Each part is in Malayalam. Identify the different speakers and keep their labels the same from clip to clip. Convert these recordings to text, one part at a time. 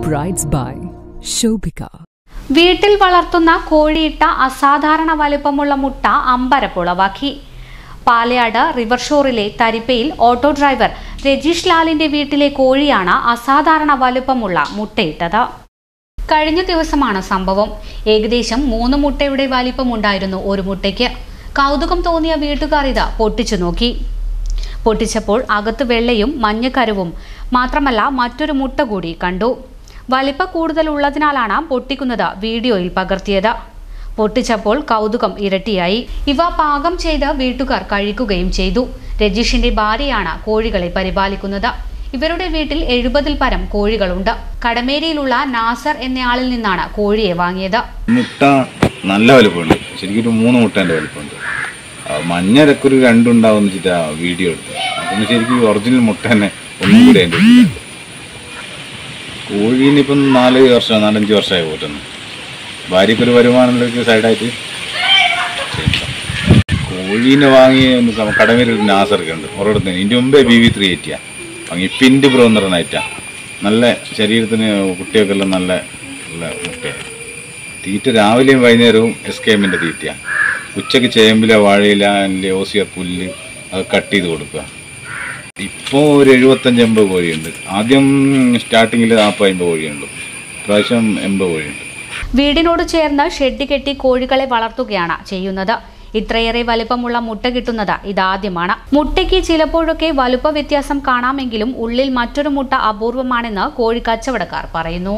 Speaker 1: Brides by Shobika.
Speaker 2: വീട്ടിൽ വളർത്തുന്ന കോഴിയിട്ട അസാധാരണ വലിപ്പമുള്ള മുട്ട അമ്പരപ്പുളവാക്കി പാലയാട് റിവർ ഷോറിലെ തരിപ്പയിൽ ഓട്ടോ ഡ്രൈവർ രജീഷ് ലാലിന്റെ വീട്ടിലെ കോഴിയാണ് അസാധാരണ വലുപ്പമുള്ള മുട്ടയിട്ടത് കഴിഞ്ഞ ദിവസമാണ് സംഭവം ഏകദേശം മൂന്ന് മുട്ടയുടെ വലിപ്പമുണ്ടായിരുന്നു ഒരു മുട്ടയ്ക്ക് കൗതുകം തോന്നിയ വീട്ടുകാർ ഇത് പൊട്ടിച്ചു നോക്കി പൊട്ടിച്ചപ്പോൾ അകത്ത് വെള്ളയും മഞ്ഞക്കരുവും മാത്രമല്ല മറ്റൊരു മുട്ട കൂടി കണ്ടു വലിപ്പ കൂടുതൽ ഉള്ളതിനാലാണ് പൊട്ടിക്കുന്നത് വീഡിയോയിൽ പകർത്തിയത് പൊട്ടിച്ചപ്പോൾ കൗതുകം ഇരട്ടിയായി ഇവ പാകം ചെയ്ത് വീട്ടുകാർ കഴിക്കുകയും ചെയ്തു രജീഷിന്റെ ഭാര്യയാണ് കോഴികളെ പരിപാലിക്കുന്നത് ഇവരുടെ വീട്ടിൽ എഴുപതിൽ പരം കോഴികളുണ്ട് കടമേരിയിലുള്ള നാസർ എന്നയാളിൽ നിന്നാണ് കോഴിയെ വാങ്ങിയത്
Speaker 3: മുട്ട നല്ല വലുപ്പമുണ്ട് ശരിക്കും ഒരു മൂന്ന് മുട്ടേൻ്റെ വലുപ്പമുണ്ട് ആ, മഞ്ഞ ഇടയ്ക്കൊരു രണ്ടുണ്ടാവും വെച്ചിട്ടാ വീഡിയോ എടുത്തത് അപ്പം ശരിക്കും ഒറിജിനൽ മുട്ട തന്നെ ഒന്നും കൂടി അതിൻ്റെ ഉള്ളിലുണ്ട്. കോഴീനെ ഇപ്പം നാല് വർഷം നാലഞ്ച് വർഷമായി പോറ്റുന്നു ഭാര്യക്കൊരു വരുമാനത്തിലേക്ക് സൈഡായിട്ട് ചെയ്യുന്നു. കോഴീനെ വാങ്ങി കടമേരി നാസർക്ക് ഉണ്ട് ഒരിടത്ത് ഇതിൻ്റെ മുമ്പേ ബി വി ത്രീ എയ്റ്റിയാ വാങ്ങി പിൻഡ് ബ്രോ എന്ന് പറഞ്ഞ ഐറ്റാ നല്ല ശരീരത്തിന് കുട്ടികൾക്കെല്ലാം നല്ല നല്ല മുട്ടയാണ് തീറ്റ രാവിലെയും വൈകുന്നേരവും എസ് കെ എമ്മിൻ്റെ തീറ്റയാണ് ഉച്ചയ്ക്ക് ചേമ്പില വാഴയില അല്ലെ ഓസിയ പുല്ല് അത് കട്ട് ചെയ്ത് കൊടുക്കുക ഇപ്പോൾ ഒരു എഴുപത്തഞ്ച് എൺപത് കോഴിയുണ്ട് ആദ്യം സ്റ്റാർട്ടിങ്ങിൽ നാൽപ്പത് അമ്പത് കോഴിയുണ്ട് പ്രാവശ്യം എൺപത് കോഴിയുണ്ട്
Speaker 2: വീടിനോട് ചേർന്ന് ഷെഡ് കെട്ടി കോഴികളെ വളർത്തുകയാണ് ചെയ്യുന്നത് ഇത്രയേറെ വലിപ്പമുള്ള മുട്ട കിട്ടുന്നത് ഇതാദ്യമാണ് മുട്ടയ്ക്ക് ചിലപ്പോഴൊക്കെ വലുപ്പ വ്യത്യാസം കാണാമെങ്കിലും ഉള്ളിൽ മറ്റൊരു മുട്ട അപൂർവമാണെന്ന് കോഴി കച്ചവടക്കാർ പറയുന്നു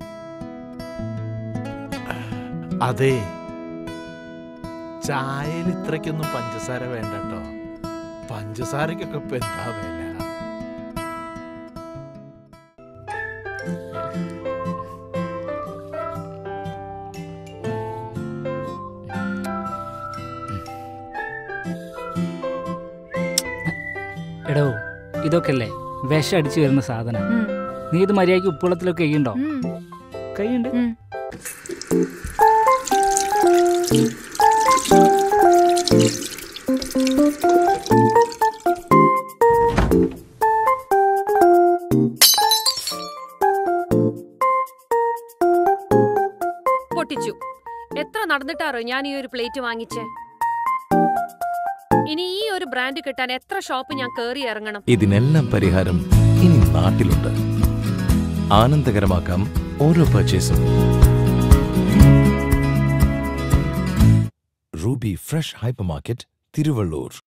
Speaker 4: അതെ ചായയിൽ ഇത്രയ്ക്കൊന്നും പഞ്ചസാര വേണ്ട കേട്ടോ പഞ്ചസാരക്കൊക്കെ ഇപ്പൊ എന്താ വില
Speaker 5: എടോ ഇതൊക്കെയല്ലേ വിഷം അടിച്ചു വരുന്ന സാധനം നീ ഇത് മര്യാദയ്ക്ക് ഉപ്പുവെള്ളത്തിലൊക്കെ കൈയുണ്ടോ കൈയുണ്ട്
Speaker 6: പൊട്ടിച്ചു എത്ര നടന്നിട്ടാറോ ഞാൻ ഈ ഒരു പ്ലേറ്റ് വാങ്ങിച്ചേ ഇനി ഈ ഒരു ബ്രാൻഡ് കിട്ടാൻ എത്ര ഷോപ്പ് ഞാൻ കേറി ഇറങ്ങണം
Speaker 7: ഇതിനെല്ലാം പരിഹാരം ഇനി നാട്ടിലുണ്ട് ആനന്ദകരമാക്കാം ഓരോ പർച്ചേസും Ruby fresh hypermarket Thiruvallur